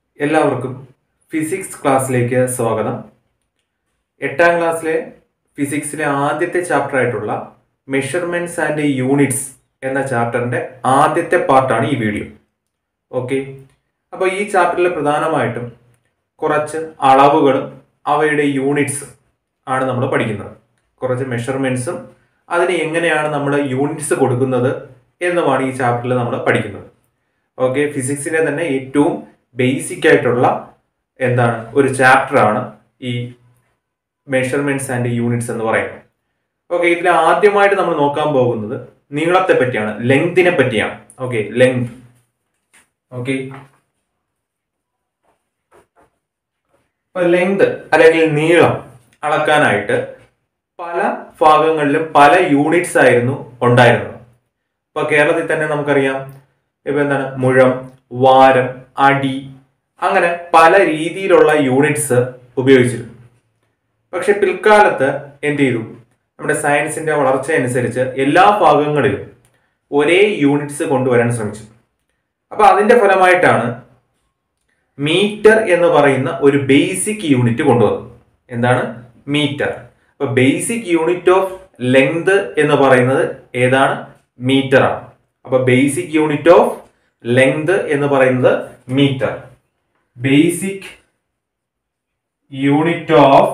എല്ലാവർക്കും ഫിസിക്സ് ക്ലാസ്സിലേക്ക് സ്വാഗതം എട്ടാം ക്ലാസ്സിലെ ഫിസിക്സിലെ ആദ്യത്തെ ചാപ്റ്റർ ആയിട്ടുള്ള മെഷർമെന്റ്സ് ആൻഡ് യൂണിറ്റ്സ് എന്ന ചാപ്റ്ററിന്റെ ആദ്യത്തെ പാർട്ടാണ് ഈ വീഡിയോ ഓക്കെ അപ്പോൾ ഈ ചാപ്റ്ററിൽ പ്രധാനമായിട്ടും കുറച്ച് അളവുകളും അവയുടെ യൂണിറ്റ്സ് ആണ് നമ്മൾ പഠിക്കുന്നത് കുറച്ച് മെഷർമെന്റ്സും അതിന് എങ്ങനെയാണ് നമ്മൾ യൂണിറ്റ്സ് കൊടുക്കുന്നത് എന്നുമാണ് ഈ ചാപ്റ്ററിൽ നമ്മൾ പഠിക്കുന്നത് ഓക്കെ ഫിസിക്സിനെ തന്നെ ഏറ്റവും ബേസിക് ആയിട്ടുള്ള എന്താണ് ഒരു ചാപ്റ്റർ ആണ് ഈ മെഷർമെന്റ്സ് ആൻഡ് യൂണിറ്റ്സ് എന്ന് പറയുന്നത് ഓക്കെ ഇതിൽ ആദ്യമായിട്ട് നമ്മൾ നോക്കാൻ പോകുന്നത് നീളത്തെ പറ്റിയാണ് ലെങ്തിനെ പറ്റിയാണ് ഓക്കെ ലെങ്ത് ഓക്കെ ഇപ്പൊ ലെങ്ത് അല്ലെങ്കിൽ നീളം അളക്കാനായിട്ട് പല ഭാഗങ്ങളിലും പല യൂണിറ്റ്സ് ആയിരുന്നു ഉണ്ടായിരുന്നത് ഇപ്പൊ കേരളത്തിൽ തന്നെ നമുക്കറിയാം ഇപ്പൊ എന്താണ് മുഴം വാരം അടി അങ്ങനെ പല രീതിയിലുള്ള യൂണിറ്റ്സ് ഉപയോഗിച്ചിരുന്നു പക്ഷെ പിൽക്കാലത്ത് എന്ത് ചെയ്തു നമ്മുടെ സയൻസിന്റെ വളർച്ച അനുസരിച്ച് എല്ലാ ഭാഗങ്ങളിലും ഒരേ യൂണിറ്റ്സ് കൊണ്ടുവരാൻ ശ്രമിച്ചു അപ്പൊ അതിന്റെ ഫലമായിട്ടാണ് മീറ്റർ എന്ന് പറയുന്ന ഒരു ബേസിക് യൂണിറ്റ് കൊണ്ടുവന്നത് എന്താണ് മീറ്റർ അപ്പൊ ബേസിക് യൂണിറ്റ് ഓഫ് ലെങ്ത് എന്ന് പറയുന്നത് ഏതാണ് മീറ്റർ ആണ് അപ്പൊ ബേസിക് യൂണിറ്റ് ഓഫ് ലെങ്ത് എന്ന് പറയുന്നത് metre basic unit of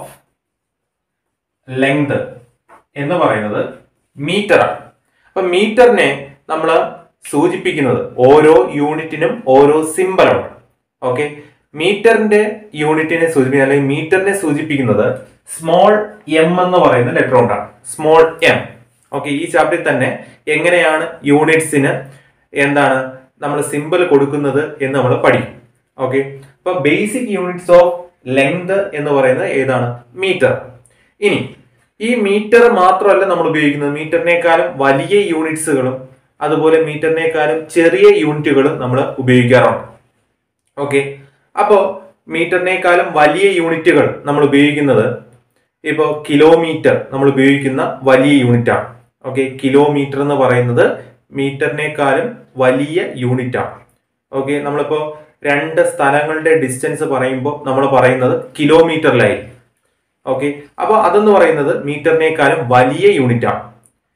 length എന്ന് പറയുന്നത് മീറ്റർ ആണ് അപ്പൊ മീറ്ററിനെ നമ്മൾ സൂചിപ്പിക്കുന്നത് ഓരോ യൂണിറ്റിനും ഓരോ സിമ്പലുണ്ട് ഓക്കെ മീറ്ററിന്റെ യൂണിറ്റിനെ സൂചിപ്പിക്കുന്നത് അല്ലെങ്കിൽ മീറ്ററിനെ സൂചിപ്പിക്കുന്നത് സ്മോൾ എം എന്ന് പറയുന്ന ലെറ്റർ കൊണ്ടാണ് സ്മോൾ എം ഓക്കെ ഈ ചാപ്റ്ററിൽ തന്നെ എങ്ങനെയാണ് യൂണിറ്റ്സിന് എന്താണ് നമ്മൾ സിമ്പിൾ കൊടുക്കുന്നത് എന്ന് നമ്മൾ പഠിക്കും ഓക്കെ അപ്പൊ ബേസിക് യൂണിറ്റ്സ് ഓഫ് ലെങ്ത് എന്ന് പറയുന്നത് ഏതാണ് മീറ്റർ ഇനി ഈ മീറ്റർ മാത്രമല്ല നമ്മൾ ഉപയോഗിക്കുന്നത് മീറ്ററിനേക്കാളും വലിയ യൂണിറ്റ്സുകളും അതുപോലെ മീറ്ററിനേക്കാളും ചെറിയ യൂണിറ്റുകളും നമ്മൾ ഉപയോഗിക്കാറുണ്ട് ഓക്കെ അപ്പോൾ മീറ്ററിനേക്കാളും വലിയ യൂണിറ്റുകൾ നമ്മൾ ഉപയോഗിക്കുന്നത് ഇപ്പോൾ കിലോമീറ്റർ നമ്മൾ ഉപയോഗിക്കുന്ന വലിയ യൂണിറ്റ് ആണ് ഓക്കെ കിലോമീറ്റർ എന്ന് പറയുന്നത് മീറ്ററിനേക്കാളും വലിയ യൂണിറ്റ് ആണ് ഓക്കെ നമ്മളിപ്പോൾ രണ്ട് സ്ഥലങ്ങളുടെ ഡിസ്റ്റൻസ് പറയുമ്പോൾ നമ്മൾ പറയുന്നത് കിലോമീറ്ററിലായിരിക്കും ഓക്കെ അപ്പോൾ അതെന്ന് പറയുന്നത് മീറ്ററിനേക്കാളും വലിയ യൂണിറ്റ് ആണ്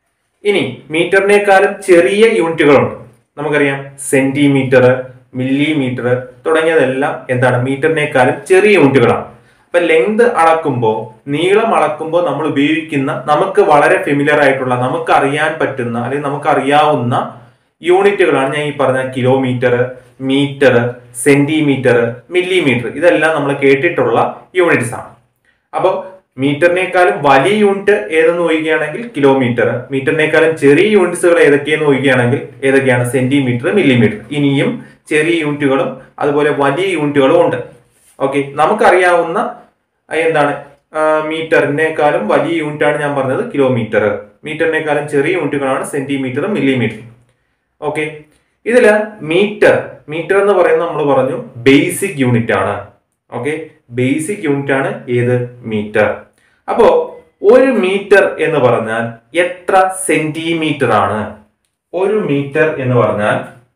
ഇനി മീറ്ററിനേക്കാളും ചെറിയ യൂണിറ്റുകളുണ്ട് നമുക്കറിയാം സെന്റിമീറ്റർ മില്ലിമീറ്റർ തുടങ്ങിയതെല്ലാം എന്താണ് മീറ്ററിനേക്കാളും ചെറിയ യൂണിറ്റുകളാണ് അപ്പൊ ലെങ്ത് അളക്കുമ്പോൾ നീളം അളക്കുമ്പോൾ നമ്മൾ ഉപയോഗിക്കുന്ന നമുക്ക് വളരെ ഫെമിലിയർ ആയിട്ടുള്ള നമുക്ക് അറിയാൻ പറ്റുന്ന അല്ലെങ്കിൽ നമുക്ക് അറിയാവുന്ന യൂണിറ്റുകളാണ് ഞാൻ ഈ പറഞ്ഞ കിലോമീറ്റർ മീറ്റർ സെന്റിമീറ്റർ മില്ലിമീറ്റർ ഇതെല്ലാം നമ്മൾ കേട്ടിട്ടുള്ള യൂണിറ്റ്സ് ആണ് അപ്പോൾ മീറ്ററിനേക്കാളും വലിയ യൂണിറ്റ് ഏതെന്ന് ചോദിക്കുകയാണെങ്കിൽ കിലോമീറ്റർ മീറ്ററിനേക്കാളും ചെറിയ യൂണിറ്റ്സുകൾ ഏതൊക്കെയെന്ന് ചോദിക്കുകയാണെങ്കിൽ ഏതൊക്കെയാണ് സെന്റിമീറ്റർ മില്ലിമീറ്റർ ഇനിയും ചെറിയ യൂണിറ്റുകളും അതുപോലെ വലിയ യൂണിറ്റുകളും ഉണ്ട് ഓക്കെ നമുക്കറിയാവുന്ന എന്താണ് മീറ്ററിനേക്കാളും വലിയ യൂണിറ്റ് ആണ് ഞാൻ പറഞ്ഞത് കിലോമീറ്റർ മീറ്ററിനേക്കാളും ചെറിയ യൂണിറ്റുകളാണ് സെന്റിമീറ്റർ മില്ലിമീറ്റർ ഓക്കെ ഇതില് മീറ്റർ മീറ്റർ എന്ന് പറയുന്നത് നമ്മൾ പറഞ്ഞു ബേസിക് യൂണിറ്റ് ആണ് ഓക്കെ ബേസിക് യൂണിറ്റ് ആണ് ഏത് മീറ്റർ അപ്പോ ഒരു മീറ്റർ എന്ന് പറഞ്ഞാൽ എത്ര സെന്റിമീറ്റർ ആണ് ഒരു മീറ്റർ എന്ന് പറഞ്ഞാൽ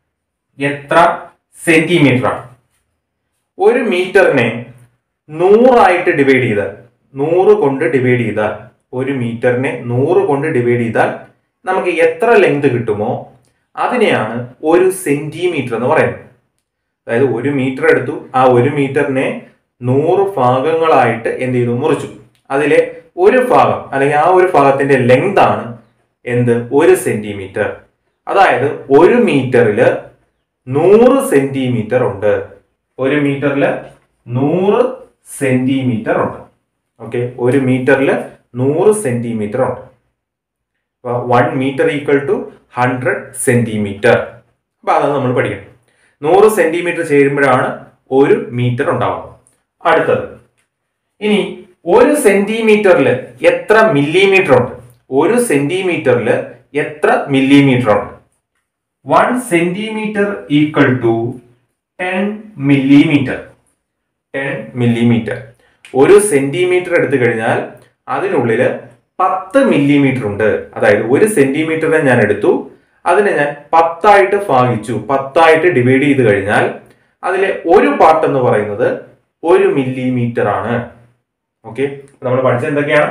എത്ര സെന്റിമീറ്റർ ആണ് ഒരു മീറ്ററിനെ നൂറായിട്ട് ഡിവൈഡ് ചെയ്താൽ നൂറ് കൊണ്ട് ഡിവൈഡ് ചെയ്താൽ ഒരു മീറ്ററിനെ നൂറ് കൊണ്ട് ഡിവൈഡ് ചെയ്താൽ നമുക്ക് എത്ര ലെങ്ത് കിട്ടുമോ അതിനെയാണ് ഒരു സെന്റിമീറ്റർ എന്ന് പറയുന്നത് അതായത് ഒരു മീറ്റർ എടുത്തു ആ ഒരു മീറ്ററിനെ നൂറ് ഭാഗങ്ങളായിട്ട് എന്ത് ചെയ്തു മുറിച്ചു അതിലെ ഒരു ഭാഗം അല്ലെങ്കിൽ ആ ഒരു ഭാഗത്തിന്റെ ലെങ്ത് ആണ് എന്ത് ഒരു സെന്റിമീറ്റർ അതായത് ഒരു മീറ്ററില് നൂറ് സെന്റിമീറ്റർ ഉണ്ട് ഒരു മീറ്ററിൽ നൂറ് സെന്റിമീറ്റർ ഉണ്ട് ഓക്കെ ഒരു മീറ്ററിൽ നൂറ് സെന്റിമീറ്റർ ഉണ്ട് one metre equal to hundred centimetre അപ്പൊ അത് നമ്മൾ പഠിക്കണം നൂറ് സെന്റിമീറ്റർ ചേരുമ്പോഴാണ് ഒരു മീറ്റർ ഉണ്ടാവുന്നത് അടുത്തത് ഇനി ഒരു സെന്റിമീറ്ററിൽ എത്ര മില്ലിമീറ്റർ ഉണ്ട് ഒരു സെന്റിമീറ്ററിൽ എത്ര മില്ലിമീറ്റർ ഉണ്ട് one centimetre equal to ten millimetre ten millimetre ഒരു സെന്റിമീറ്റർ എടുത്തു കഴിഞ്ഞാൽ അതിനുള്ളിൽ പത്ത് മില്ലിമീറ്റർ ഉണ്ട് അതായത് ഒരു സെന്റിമീറ്ററിനെ ഞാൻ എടുത്തു അതിനെ ഞാൻ പത്തായിട്ട് ഭാഗിച്ചു പത്തായിട്ട് ഡിവൈഡ് ചെയ്ത് കഴിഞ്ഞാൽ അതിലെ ഒരു പാർട്ട് എന്ന് പറയുന്നത് ഒരു മില്ലിമീറ്റർ ആണ് ഓക്കെ നമ്മൾ പഠിച്ചത് എന്തൊക്കെയാണ്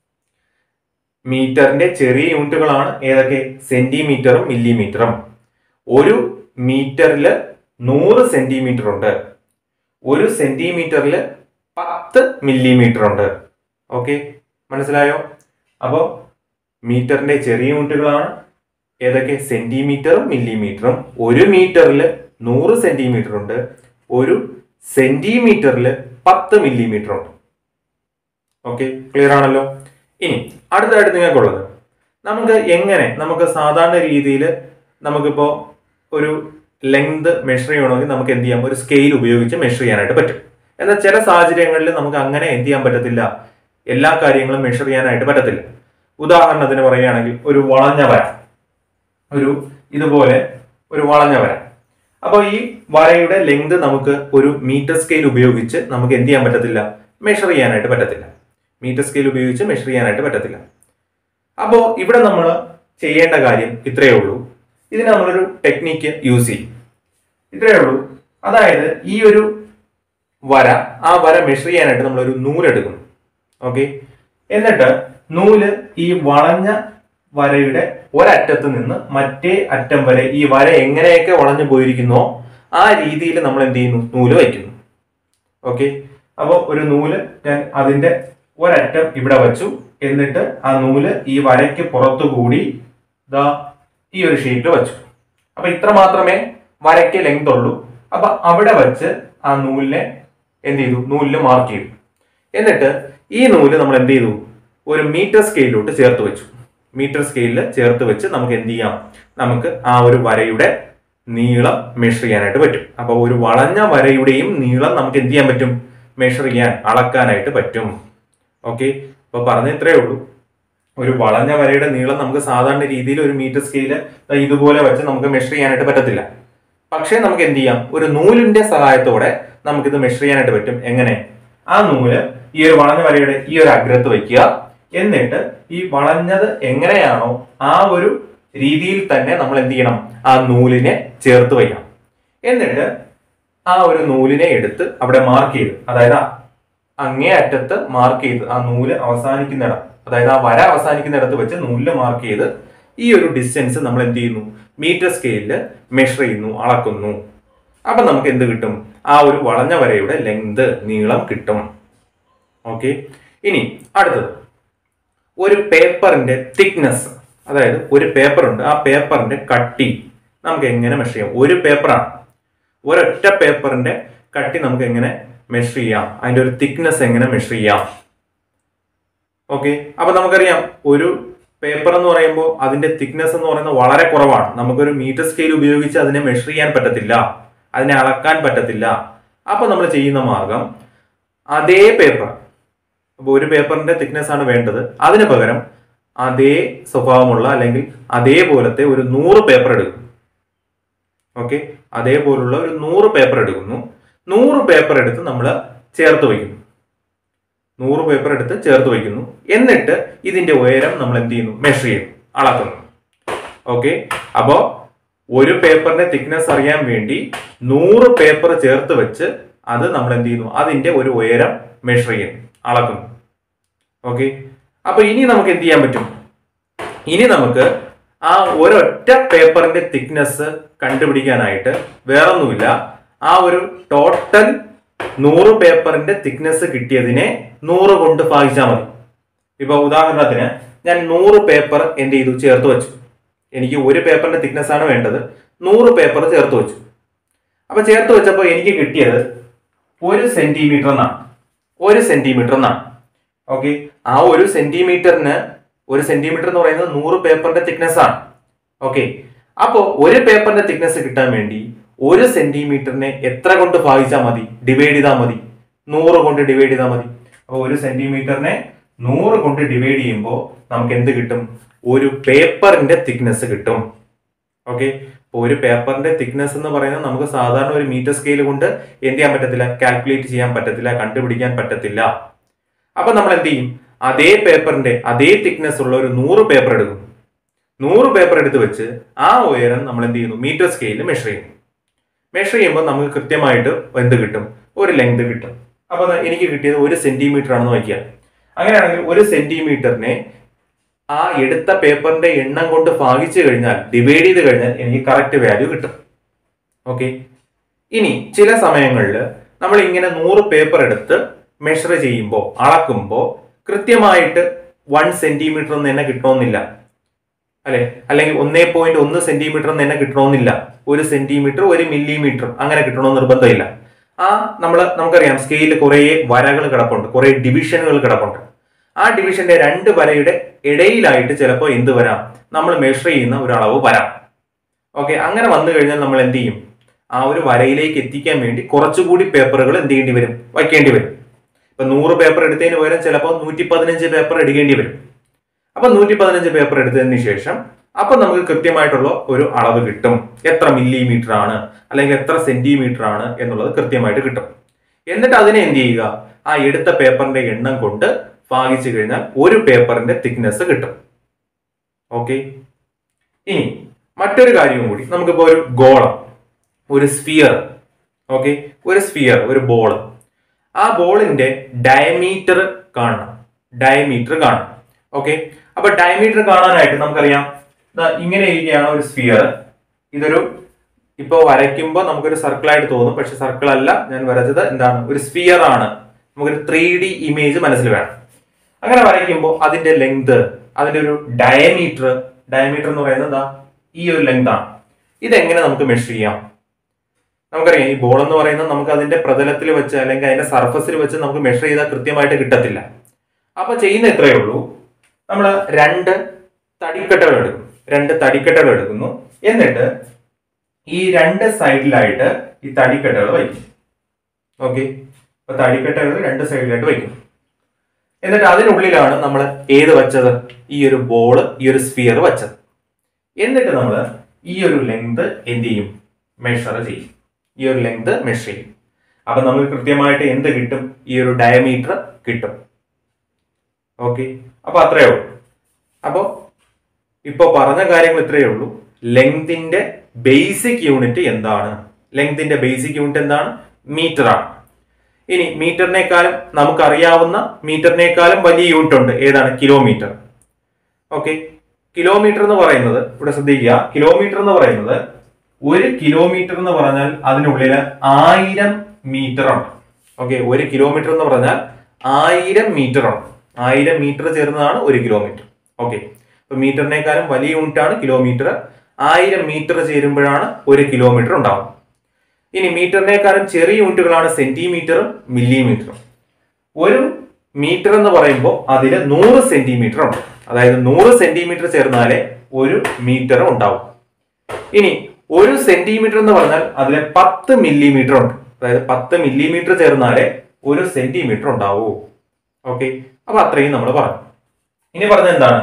മീറ്ററിന്റെ ചെറിയ യൂണിറ്റുകളാണ് ഏതൊക്കെ സെന്റിമീറ്ററും മില്ലിമീറ്ററും ഒരു മീറ്ററിൽ നൂറ് സെന്റിമീറ്റർ ഉണ്ട് ഒരു സെന്റിമീറ്ററിൽ പത്ത് മില്ലിമീറ്റർ ഉണ്ട് ഓക്കെ മനസ്സിലായോ അപ്പോൾ മീറ്ററിന്റെ ചെറിയ യൂണിറ്റുകളാണ് ഏതൊക്കെ സെന്റിമീറ്ററും മില്ലിമീറ്ററും ഒരു മീറ്ററിൽ നൂറ് സെന്റിമീറ്റർ ഉണ്ട് ഒരു സെന്റിമീറ്ററിൽ പത്ത് മില്ലിമീറ്റർ ഉണ്ട് ഓക്കെ ക്ലിയർ ആണല്ലോ ഇനി അടുത്തതായിട്ട് നിങ്ങൾക്കുള്ളത് നമുക്ക് എങ്ങനെ നമുക്ക് സാധാരണ രീതിയിൽ നമുക്കിപ്പോ ഒരു ലെങ്ത് മെഷർ ചെയ്യണമെങ്കിൽ നമുക്ക് എന്ത് ചെയ്യാം ഒരു സ്കെയിൽ ഉപയോഗിച്ച് മെഷർ ചെയ്യാനായിട്ട് പറ്റും എന്നാൽ ചില സാഹചര്യങ്ങളിൽ നമുക്ക് അങ്ങനെ എന്ത് ചെയ്യാൻ പറ്റത്തില്ല എല്ലാ കാര്യങ്ങളും മെഷർ ചെയ്യാനായിട്ട് പറ്റത്തില്ല ഉദാഹരണത്തിന് പറയുകയാണെങ്കിൽ ഒരു വളഞ്ഞ വര ഒരു ഇതുപോലെ ഒരു വളഞ്ഞ വര അപ്പോൾ ഈ വരയുടെ ലെങ്ത് നമുക്ക് ഒരു മീറ്റർ സ്കെയിൽ ഉപയോഗിച്ച് നമുക്ക് എന്ത് ചെയ്യാൻ പറ്റത്തില്ല മെഷർ ചെയ്യാനായിട്ട് പറ്റത്തില്ല മീറ്റർ സ്കെയിൽ ഉപയോഗിച്ച് മെഷർ ചെയ്യാനായിട്ട് പറ്റത്തില്ല അപ്പോൾ ഇവിടെ നമ്മൾ ചെയ്യേണ്ട കാര്യം ഇത്രയേ ഉള്ളൂ ഇതിന് നമ്മളൊരു ടെക്നിക്ക് യൂസ് ചെയ്യും ഇത്രയേ ഉള്ളൂ അതായത് ഈ ഒരു വര ആ വര മെഷർ ചെയ്യാനായിട്ട് നമ്മളൊരു നൂലെടുക്കുന്നു ഓക്കെ എന്നിട്ട് നൂല് ഈ വളഞ്ഞ വരയുടെ ഒരറ്റത്ത് നിന്ന് മറ്റേ അറ്റം വരെ ഈ വര എങ്ങനെയൊക്കെ വളഞ്ഞു പോയിരിക്കുന്നോ ആ രീതിയിൽ നമ്മൾ എന്ത് ചെയ്യുന്നു നൂല് വയ്ക്കുന്നു ഓക്കെ അപ്പോൾ ഒരു നൂല് ഞാൻ അതിന്റെ ഒരറ്റം ഇവിടെ വച്ചു എന്നിട്ട് ആ നൂല് ഈ വരയ്ക്ക് പുറത്തു കൂടി ദാ ഈ ഒരു ഷീറ്റ് വച്ചു അപ്പൊ ഇത്ര മാത്രമേ വരയ്ക്ക് ലെങ്ത് ഉള്ളൂ അപ്പൊ അവിടെ വെച്ച് ആ നൂലിനെ എന്ത് ചെയ്തു നൂലിൽ മാർക്ക് ചെയ്തു എന്നിട്ട് ഈ നൂല് നമ്മൾ എന്ത് ചെയ്തു ഒരു മീറ്റർ സ്കെയിലോട്ട് ചേർത്ത് വെച്ചു മീറ്റർ സ്കെയിലിൽ ചേർത്ത് വെച്ച് നമുക്ക് എന്ത് ചെയ്യാം നമുക്ക് ആ ഒരു വരയുടെ നീളം മെഷർ ചെയ്യാനായിട്ട് പറ്റും അപ്പൊ ഒരു വളഞ്ഞ വരയുടെയും നീളം നമുക്ക് എന്ത് ചെയ്യാൻ പറ്റും മെഷർ ചെയ്യാൻ അളക്കാനായിട്ട് പറ്റും ഓക്കെ അപ്പൊ പറഞ്ഞ ഇത്രയേ ഉള്ളൂ ഒരു വളഞ്ഞ വരയുടെ നീളം നമുക്ക് സാധാരണ രീതിയിൽ ഒരു മീറ്റർ സ്കെയില് ഇതുപോലെ വെച്ച് നമുക്ക് മെഷർ ചെയ്യാനായിട്ട് പറ്റത്തില്ല പക്ഷേ നമുക്ക് എന്ത് ചെയ്യാം ഒരു നൂലിന്റെ സഹായത്തോടെ നമുക്കിത് മെഷർ ചെയ്യാനായിട്ട് പറ്റും എങ്ങനെ ആ നൂല് ഈ ഒരു വളഞ്ഞ വരയുടെ ഈ ഒരു അഗ്രത്ത് വയ്ക്കുക എന്നിട്ട് ഈ വളഞ്ഞത് എങ്ങനെയാണോ ആ ഒരു രീതിയിൽ തന്നെ നമ്മൾ എന്ത് ചെയ്യണം ആ നൂലിനെ ചേർത്ത് വയ്ക്കണം എന്നിട്ട് ആ ഒരു നൂലിനെ എടുത്ത് അവിടെ മാർക്ക് ചെയ്ത് അതായത് ആ അങ്ങേ അറ്റത്ത് മാർക്ക് ചെയ്ത് ആ നൂല് അവസാനിക്കുന്നിടം അതായത് ആ വര അവസാനിക്കുന്നിടത്ത് വെച്ച് നൂലിൽ മാർക്ക് ചെയ്ത് ഈ ഒരു ഡിസ്റ്റൻസ് നമ്മൾ എന്ത് ചെയ്യുന്നു മീറ്റർ സ്കെയിലിൽ മെഷർ ചെയ്യുന്നു അളക്കുന്നു അപ്പൊ നമുക്ക് എന്ത് കിട്ടും ആ ഒരു വളഞ്ഞ വരയുടെ ലെങ്ത് നീളം കിട്ടും ഓക്കെ ഇനി അടുത്തത് ഒരു പേപ്പറിന്റെ തിക്നെസ് അതായത് ഒരു പേപ്പർ ഉണ്ട് ആ പേപ്പറിന്റെ കട്ടി നമുക്ക് എങ്ങനെ മെഷർ ചെയ്യാം ഒരു പേപ്പറാണ് ഒരൊറ്റ പേപ്പറിന്റെ കട്ടി നമുക്ക് എങ്ങനെ മെഷർ ചെയ്യാം അതിന്റെ ഒരു തിക്നെസ് എങ്ങനെ മെഷർ ചെയ്യാം ഓക്കെ അപ്പൊ നമുക്കറിയാം ഒരു പേപ്പർ എന്ന് പറയുമ്പോൾ അതിന്റെ തിക്നെസ് എന്ന് പറയുന്നത് വളരെ കുറവാണ് നമുക്കൊരു മീറ്റർ സ്കെയിൽ ഉപയോഗിച്ച് അതിനെ മെഷർ ചെയ്യാൻ പറ്റത്തില്ല അതിനെ അളക്കാൻ പറ്റത്തില്ല അപ്പൊ നമ്മൾ ചെയ്യുന്ന മാർഗം അതേ പേപ്പർ അപ്പോൾ ഒരു പേപ്പറിന്റെ തിക്നെസ് ആണ് വേണ്ടത് അതിന് പകരം അതേ സ്വഭാവമുള്ള അല്ലെങ്കിൽ അതേപോലത്തെ ഒരു നൂറ് പേപ്പർ എടുക്കും ഓക്കെ അതേപോലുള്ള ഒരു നൂറ് പേപ്പർ എടുക്കുന്നു നൂറ് പേപ്പർ എടുത്ത് നമ്മൾ ചേർത്ത് വയ്ക്കുന്നു നൂറ് പേപ്പർ എടുത്ത് ചേർത്ത് വയ്ക്കുന്നു എന്നിട്ട് ഇതിന്റെ ഉയരം നമ്മൾ എന്ത് ചെയ്യുന്നു മെഷർ ചെയ്യുന്നു അളക്കുന്നു ഓക്കെ അപ്പോ ഒരു പേപ്പറിന്റെ തിക്നെസ് അറിയാൻ വേണ്ടി നൂറ് പേപ്പർ ചേർത്ത് വെച്ച് അത് നമ്മൾ എന്ത് ചെയ്യുന്നു അതിന്റെ ഒരു ഉയരം മെഷർ ചെയ്യുന്നു അളക്കുന്നു ഓക്കെ അപ്പൊ ഇനി നമുക്ക് എന്ത് ചെയ്യാൻ പറ്റും ഇനി നമുക്ക് ആ ഒരൊറ്റ പേപ്പറിന്റെ തിക്നെസ് കണ്ടുപിടിക്കാനായിട്ട് വേറൊന്നുമില്ല ആ ഒരു ടോട്ടൽ നൂറ് പേപ്പറിന്റെ തിക്നെസ് കിട്ടിയതിനെ നൂറ് കൊണ്ട് ഭാഗിച്ചാൽ മതി ഇപ്പൊ ഉദാഹരണത്തിന് ഞാൻ നൂറ് പേപ്പർ എന്ത് ചെയ്തു ചേർത്ത് വെച്ചു എനിക്ക് ഒരു പേപ്പറിന്റെ തിക്നെസ് ആണ് വേണ്ടത് നൂറ് പേപ്പർ ചേർത്ത് വെച്ചു അപ്പൊ ചേർത്ത് വെച്ചപ്പോൾ എനിക്ക് കിട്ടിയത് ഒരു സെന്റിമീറ്റർ എന്നാണ് ഒരു സെന്റിമീറ്റർ എന്നാണ് ഓക്കെ ആ ഒരു സെന്റിമീറ്ററിന് ഒരു സെന്റിമീറ്റർ എന്ന് പറയുന്നത് നൂറ് പേപ്പറിന്റെ തിക്നെസ് ആണ് ഓക്കെ അപ്പോൾ ഒരു പേപ്പറിന്റെ തിക്നെസ് കിട്ടാൻ വേണ്ടി ഒരു സെന്റിമീറ്ററിനെ എത്ര കൊണ്ട് ഭാഗിച്ചാൽ മതി ഡിവൈഡ് ചെയ്താൽ മതി നൂറ് കൊണ്ട് ഡിവൈഡ് ചെയ്താൽ മതി അപ്പോൾ ഒരു സെന്റിമീറ്ററിനെ നൂറ് കൊണ്ട് ഡിവൈഡ് ചെയ്യുമ്പോൾ നമുക്ക് എന്ത് കിട്ടും ഒരു പേപ്പറിന്റെ തിക്നെസ് കിട്ടും ഓക്കെ അപ്പോൾ ഒരു പേപ്പറിന്റെ തിക്നെസ് എന്ന് പറയുന്നത് നമുക്ക് സാധാരണ ഒരു മീറ്റർ സ്കെയിൽ കൊണ്ട് എന്ത് ചെയ്യാൻ പറ്റത്തില്ല കാൽക്കുലേറ്റ് ചെയ്യാൻ പറ്റത്തില്ല കണ്ടുപിടിക്കാൻ പറ്റത്തില്ല അപ്പൊ നമ്മൾ എന്ത് ചെയ്യും അതേ പേപ്പറിന്റെ അതേ തിക്നെസ് ഉള്ള ഒരു നൂറ് പേപ്പർ എടുക്കും നൂറ് പേപ്പർ എടുത്ത് വെച്ച് ആ ഉയരം നമ്മൾ എന്ത് ചെയ്യുന്നു മീറ്റർ സ്കെയിലിൽ മെഷർ ചെയ്യുന്നു മെഷർ ചെയ്യുമ്പോൾ നമുക്ക് കൃത്യമായിട്ട് എന്ത് കിട്ടും ഒരു ലെങ്ത് കിട്ടും അപ്പൊ ദാ എനിക്ക് കിട്ടിയത് ഒരു സെന്റിമീറ്റർ ആണെന്ന് വയ്ക്കുക അങ്ങനെയാണെങ്കിൽ ഒരു സെന്റിമീറ്ററിനെ ആ എടുത്ത പേപ്പറിന്റെ എണ്ണം കൊണ്ട് ഭാഗിച്ചു കഴിഞ്ഞാൽ ഡിവൈഡ് ചെയ്ത് കഴിഞ്ഞാൽ എനിക്ക് കറക്റ്റ് വാല്യൂ കിട്ടും ഓക്കെ ഇനി ചില സമയങ്ങളിൽ നമ്മൾ ഇങ്ങനെ നൂറ് പേപ്പർ എടുത്ത് മെഷർ ചെയ്യുമ്പോൾ അളക്കുമ്പോൾ കൃത്യമായിട്ട് വൺ സെന്റിമീറ്റർ എന്ന് തന്നെ കിട്ടണമെന്നില്ല അല്ലെ അല്ലെങ്കിൽ ഒന്നേ പോയിന്റ് ഒന്ന് സെന്റിമീറ്റർ എന്ന് തന്നെ കിട്ടണമെന്നില്ല ഒരു സെന്റിമീറ്റർ ഒരു മില്ലിമീറ്റർ അങ്ങനെ കിട്ടണമെന്ന് നിർബന്ധമില്ല ആ നമ്മൾ നമുക്കറിയാം സ്കെയിലിൽ കുറേ വരകൾ കിടപ്പുണ്ട് കുറേ ഡിവിഷനുകൾ കിടപ്പുണ്ട് ആ ഡിവിഷന്റെ രണ്ട് വരയുടെ ഇടയിലായിട്ട് ചിലപ്പോൾ എന്ത് വരാം നമ്മൾ മെഷർ ചെയ്യുന്ന ഒരു അളവ് വരാം ഓക്കെ അങ്ങനെ വന്നു കഴിഞ്ഞാൽ നമ്മൾ എന്ത് ചെയ്യും ആ ഒരു വരയിലേക്ക് എത്തിക്കാൻ വേണ്ടി കുറച്ചുകൂടി പേപ്പറുകൾ എന്ത് ചെയ്യേണ്ടി വരും വയ്ക്കേണ്ടി വരും ഇപ്പൊ നൂറ് പേപ്പർ എടുത്തതിന് പകരം ചിലപ്പോൾ നൂറ്റി പതിനഞ്ച് പേപ്പർ എടുക്കേണ്ടി വരും അപ്പൊ നൂറ്റി പതിനഞ്ച് പേപ്പർ എടുത്തതിന് ശേഷം അപ്പൊ നമുക്ക് കൃത്യമായിട്ടുള്ള ഒരു അളവ് കിട്ടും എത്ര മില്ലിമീറ്റർ ആണ് അല്ലെങ്കിൽ എത്ര സെന്റിമീറ്റർ ആണ് എന്നുള്ളത് കൃത്യമായിട്ട് കിട്ടും എന്നിട്ട് അതിനെ എന്ത് ചെയ്യുക ആ എടുത്ത പേപ്പറിന്റെ എണ്ണം കൊണ്ട് ഭാഗിച്ചു കഴിഞ്ഞാൽ ഒരു പേപ്പറിന്റെ തിക്നെസ് കിട്ടും ഓക്കെ ഇനി മറ്റൊരു കാര്യം കൂടി നമുക്കിപ്പോ ഒരു ഗോളം ഒരു സ്ഫിയർ ഓക്കെ ഒരു സ്ഫിയർ ഒരു ബോൾ ആ ബോളിന്റെ ഡയമീറ്റർ കാണണം ഡയമീറ്റർ കാണണം ഓക്കെ അപ്പൊ ഡയമീറ്റർ കാണാനായിട്ട് നമുക്കറിയാം ദാ ഇങ്ങനെ ഇരിക്കുകയാണ് ഒരു സ്ഫിയർ ഇതൊരു ഇപ്പൊ വരയ്ക്കുമ്പോൾ നമുക്കൊരു സർക്കിൾ ആയിട്ട് തോന്നും പക്ഷെ സർക്കിൾ അല്ല ഞാൻ വരച്ചത് എന്താണ് ഒരു സ്ഫിയർ ആണ് നമുക്കൊരു ത്രീ ഡി ഇമേജ് മനസ്സിൽ വേണം അങ്ങനെ വരയ്ക്കുമ്പോൾ അതിന്റെ ലെങ്ത് അതിന്റെ ഒരു ഡയമീറ്റർ ഡയമീറ്റർ എന്ന് പറയുന്നത് എന്താ ഈ ഒരു ലെങ്ത് ആണ് ഇതെങ്ങനെ നമുക്ക് മെഷർ ചെയ്യാം നമുക്കറിയാം ഈ ബോൾ എന്ന് പറയുന്നത് നമുക്ക് അതിന്റെ പ്രതലത്തിൽ വെച്ച് അല്ലെങ്കിൽ അതിന്റെ സർഫസിൽ വെച്ച് നമുക്ക് മെഷർ ചെയ്താൽ കൃത്യമായിട്ട് കിട്ടത്തില്ല അപ്പൊ ചെയ്യുന്ന ഇത്രയേ ഉള്ളൂ നമ്മൾ രണ്ട് തടിക്കട്ടകൾ എടുക്കും രണ്ട് തടിക്കട്ടകൾ എടുക്കുന്നു എന്നിട്ട് ഈ രണ്ട് സൈഡിലായിട്ട് ഈ തടിക്കട്ടകൾ വയ്ക്കും ഓക്കെ അപ്പൊ തടിക്കട്ടകൾ രണ്ട് സൈഡിലായിട്ട് വയ്ക്കും എന്നിട്ട് അതിനുള്ളിലാണ് നമ്മൾ ഏത് വെച്ചത് ഈ ഒരു ബോള് ഈ ഒരു സ്ഫിയർ വെച്ചത് എന്നിട്ട് നമ്മൾ ഈ ഒരു ലെങ്ത് എന്ത് ചെയ്യും മെഷർ ചെയ്യും ഈ ഒരു ലെങ്ത് മെഷർ ചെയ്യും അപ്പൊ നമുക്ക് കൃത്യമായിട്ട് എന്ത് കിട്ടും ഈ ഒരു ഡയമീറ്റർ കിട്ടും ഓക്കെ അപ്പൊ അത്രയേ ഉള്ളൂ അപ്പോൾ ഇപ്പൊ പറഞ്ഞ കാര്യങ്ങൾ ഇത്രയേ ഉള്ളൂ ലെങ്തിന്റെ ബേസിക് യൂണിറ്റ് എന്താണ് ലെങ്തിന്റെ ബേസിക് യൂണിറ്റ് എന്താണ് മീറ്റർ ആണ് ഇനി മീറ്ററിനേക്കാളും നമുക്കറിയാവുന്ന മീറ്ററിനേക്കാളും വലിയ യൂണിറ്റ് ഉണ്ട് ഏതാണ് കിലോമീറ്റർ ഓക്കെ കിലോമീറ്റർ എന്ന് പറയുന്നത് ഇവിടെ ശ്രദ്ധിക്കുക കിലോമീറ്റർ എന്ന് പറയുന്നത് ഒരു കിലോമീറ്റർ എന്ന് പറഞ്ഞാൽ അതിനുള്ളിൽ ആയിരം മീറ്റർ ഉണ്ട് ഓക്കെ ഒരു കിലോമീറ്റർ എന്ന് പറഞ്ഞാൽ ആയിരം മീറ്റർ ഉണ്ട് ആയിരം മീറ്റർ ചേർന്നതാണ് ഒരു കിലോമീറ്റർ ഓക്കെ അപ്പൊ മീറ്ററിനേക്കാളും വലിയ യൂണിറ്റ് ആണ് കിലോമീറ്റർ ആയിരം മീറ്റർ ചേരുമ്പോഴാണ് ഒരു കിലോമീറ്റർ ഉണ്ടാവുന്നത് ഇനി മീറ്ററിനേക്കാളും ചെറിയ യൂണിറ്റുകളാണ് സെന്റിമീറ്ററും മില്ലിമീറ്ററും ഒരു മീറ്റർ എന്ന് പറയുമ്പോൾ അതിൽ നൂറ് സെന്റിമീറ്റർ ഉണ്ട് അതായത് നൂറ് സെന്റിമീറ്റർ ചേർന്നാലേ ഒരു മീറ്റർ ഉണ്ടാവും ഇനി ഒരു സെന്റിമീറ്റർ എന്ന് പറഞ്ഞാൽ അതിലെ പത്ത് മില്ലിമീറ്റർ ഉണ്ട് അതായത് പത്ത് മില്ലിമീറ്റർ ചേർന്നാലേ ഒരു സെന്റിമീറ്റർ ഉണ്ടാവൂ ഓക്കെ അപ്പൊ അത്രയും നമ്മൾ പറഞ്ഞു ഇനി പറഞ്ഞത് എന്താണ്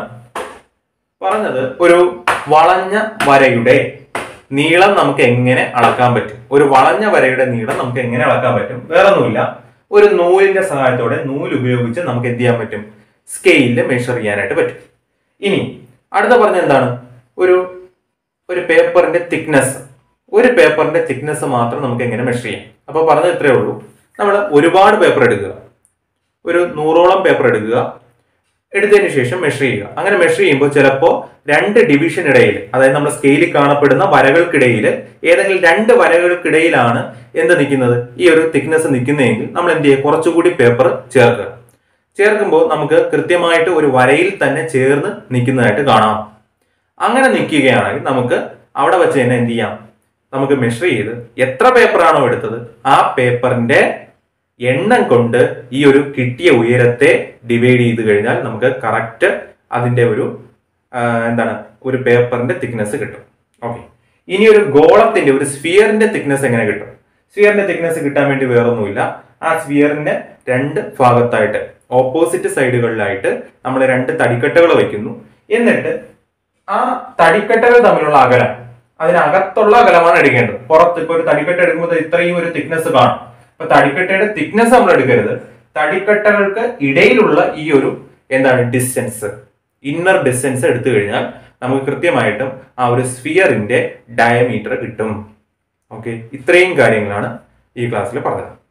പറഞ്ഞത് ഒരു വളഞ്ഞ വരയുടെ നീളം നമുക്ക് എങ്ങനെ അളക്കാൻ പറ്റും ഒരു വളഞ്ഞ വരയുടെ നീളം നമുക്ക് എങ്ങനെ അളക്കാൻ പറ്റും വേറൊന്നുമില്ല ഒരു നൂലിന്റെ സഹായത്തോടെ നൂല് ഉപയോഗിച്ച് നമുക്ക് എന്ത് ചെയ്യാൻ പറ്റും സ്കെയിലിൽ മെഷർ ചെയ്യാനായിട്ട് പറ്റും ഇനി അടുത്ത പറഞ്ഞ എന്താണ് ഒരു ഒരു പേപ്പറിന്റെ തിക്നെസ് ഒരു പേപ്പറിന്റെ തിക്നെസ് മാത്രം നമുക്ക് എങ്ങനെ മെഷർ ചെയ്യാം അപ്പൊ പറഞ്ഞത് ഇത്രയേ ഉള്ളൂ നമ്മൾ ഒരുപാട് പേപ്പർ എടുക്കുക ഒരു നൂറോളം പേപ്പർ എടുക്കുക എടുത്തതിന് ശേഷം മെഷർ ചെയ്യുക അങ്ങനെ മെഷർ ചെയ്യുമ്പോൾ ചിലപ്പോൾ രണ്ട് ഡിവിഷൻ ഇടയിൽ അതായത് നമ്മുടെ സ്കെയിലിൽ കാണപ്പെടുന്ന വരകൾക്കിടയിൽ ഏതെങ്കിലും രണ്ട് വരകൾക്കിടയിലാണ് എന്ത് നിൽക്കുന്നത് ഈ ഒരു തിക്നെസ് നിൽക്കുന്നതെങ്കിൽ നമ്മൾ എന്ത് ചെയ്യുക കുറച്ചുകൂടി പേപ്പർ ചേർക്കുക ചേർക്കുമ്പോൾ നമുക്ക് കൃത്യമായിട്ട് ഒരു വരയിൽ തന്നെ ചേർന്ന് നിൽക്കുന്നതായിട്ട് കാണാം അങ്ങനെ നിൽക്കുകയാണെങ്കിൽ നമുക്ക് അവിടെ വെച്ച് തന്നെ എന്ത് ചെയ്യാം നമുക്ക് മെഷർ ചെയ്ത് എത്ര പേപ്പറാണോ എടുത്തത് ആ പേപ്പറിന്റെ എണ്ണം കൊണ്ട് ഈ ഒരു കിട്ടിയ ഉയരത്തെ ഡിവൈഡ് ചെയ്ത് കഴിഞ്ഞാൽ നമുക്ക് കറക്റ്റ് അതിന്റെ ഒരു ആ, എന്താണ് ഒരു പേപ്പറിന്റെ തിക്നെസ് കിട്ടും ഓക്കെ ഇനി ഒരു ഗോളത്തിന്റെ ഒരു സ്ഫിയറിന്റെ തിക്നെസ് എങ്ങനെ കിട്ടും സ്ഫിയറിന്റെ തിക്നെസ് കിട്ടാൻ വേണ്ടി വേറൊന്നുമില്ല ആ സ്ഫിയറിന്റെ രണ്ട് ഭാഗത്തായിട്ട് ഓപ്പോസിറ്റ് സൈഡുകളിലായിട്ട് നമ്മൾ രണ്ട് തടിക്കട്ടകൾ വയ്ക്കുന്നു എന്നിട്ട് ആ തടിക്കട്ടകൾ തമ്മിലുള്ള അകലം അതിനകത്തുള്ള അകലമാണ് എടുക്കേണ്ടത് പുറത്ത് ഇപ്പൊ ഒരു തടിക്കട്ട എടുക്കുമ്പോൾ ഇത്രയും ഒരു തിക്നെസ് കാണും അപ്പൊ തടിക്കട്ടയുടെ തിക്നെസ് നമ്മൾ എടുക്കരുത് തടിക്കട്ടകൾക്ക് ഇടയിലുള്ള ഈ ഒരു എന്താണ് ഡിസ്റ്റൻസ് ഇന്നർ ഡിസ്റ്റൻസ് എടുത്തു കഴിഞ്ഞാൽ നമുക്ക് കൃത്യമായിട്ടും ആ ഒരു സ്ഫിയറിന്റെ ഡയമീറ്റർ കിട്ടും ഓക്കെ ഇത്രയും കാര്യങ്ങളാണ് ഈ ക്ലാസ്സിൽ പറഞ്ഞത്